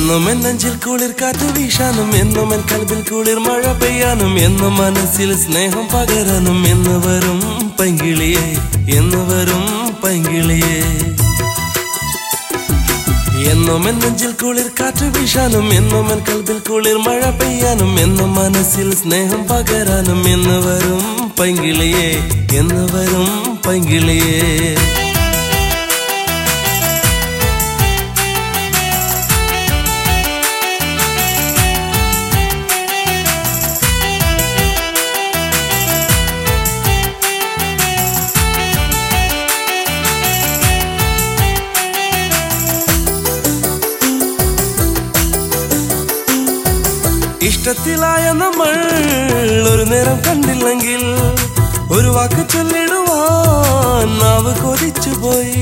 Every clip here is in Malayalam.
എന്നും എൻ നെഞ്ചിൽ കുളിർ കാറ്റ് വീശാനും എന്നും എൻ കൽവിൽ കുളിർ മഴ പെയ്യാനും എന്നും മനസ്സിൽ സ്നേഹം പകരാനും എന്ന് വരും പൈങ്കിളിയെ എന്ന് വരും പൈങ്കിളിയെ എന്നും എൻ നെഞ്ചിൽ കുളിർ കാറ്റ് വീശാനും എന്നും എൻ കൽവിൽ കുളിർ മഴ പെയ്യാനും എന്നും മനസ്സിൽ സ്നേഹം പകരാനും എന്ന് വരും പൈങ്കിളിയെ എന്ന് വരും പൈങ്കിളിയെ ഇഷ്ടത്തിലായ നമ്മൾ ഒരു നേരം കണ്ടില്ലെങ്കിൽ ഒരു വാക്ക് ചൊല്ലിടുവാൻ നാവ് കൊതിച്ചു പോയി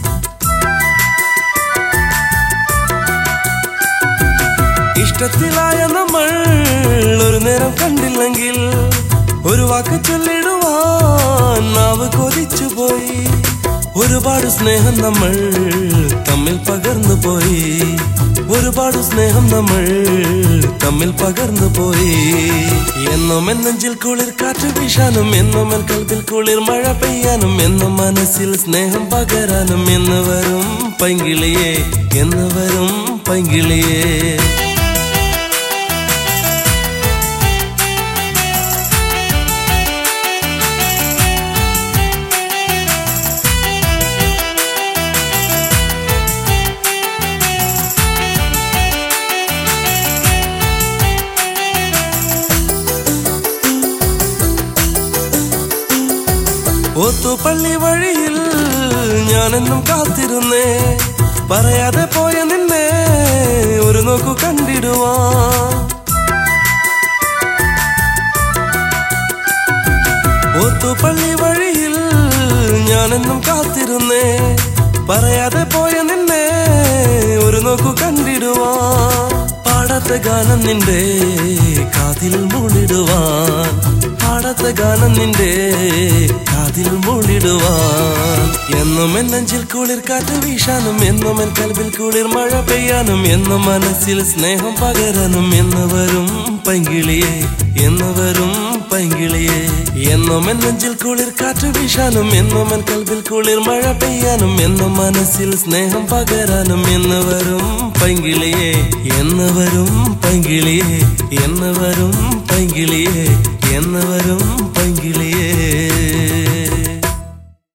ഇഷ്ടത്തിലായ നമ്മൾ ഒരു നേരം കണ്ടില്ലെങ്കിൽ ഒരു വാക്ക് ചൊല്ലിടുവാൻ നാവ് കൊതിച്ചു പോയി ഒരുപാട് സ്നേഹം നമ്മൾ തമ്മിൽ പകർന്നു പോയി ഒരുപാട് സ്നേഹം നമ്മൾ തമ്മിൽ പകർന്നു പോയി എന്നും എൻ നെഞ്ചിൽ കുളിർ കാറ്റ് വീശാനും എന്നും എൻ കൽവിൽ കുളിർ മഴ പെയ്യാനും എന്നും മനസ്സിൽ സ്നേഹം പകരാനും എന്ന് വരും പൈങ്കിളിയെ എന്ന് വരും പൈങ്കിളിയെ ഓത്തുപള്ളി വഴിയിൽ ഞാനെന്നും കാത്തിരുന്നേ പറയാതെ പോയ നിന്നെ ഒരു നോക്കു കണ്ടിടുവാൻ ഓത്തുപള്ളി വഴിയിൽ ഞാനെന്നും കാത്തിരുന്നേ പറയാതെ പോയ നിന്നെ ഒരു നോക്കു കണ്ടിടുവാൻ പാടത്തെ ഗാനം നിന്റെ കാതിൽ മൂളിടുവാൻ പാടത്തെ ഗാനം നിന്റെ കാതിൽ മൂളിടുവാൻ എന്നും എൻ നെഞ്ചിൽ കുളിർ കാറ്റ് വീശാനും എന്നും എൻ കൽവിൽ കുളിർ മഴ പെയ്യാനും എന്നും മനസ്സിൽ സ്നേഹം പകരാനും എന്ന് വരും പൈങ്കിളിയെ എന്ന് വരും പൈങ്കിളിയെ എന്നും എൻ നെഞ്ചിൽ കുളിർ കാറ്റ് വീശാനും എന്നും എൻ കൽവിൽ കുളിർ മഴ പെയ്യാനും എന്നും മനസ്സിൽ സ്നേഹം പകരാനും എന്ന് വരും പൈങ്കിളിയെ എന്ന് വരും പൈങ്കിളിയെ എന്ന് വരും പൈങ്കിളിയെ എന്ന് വരും പൈങ്കിളിയേ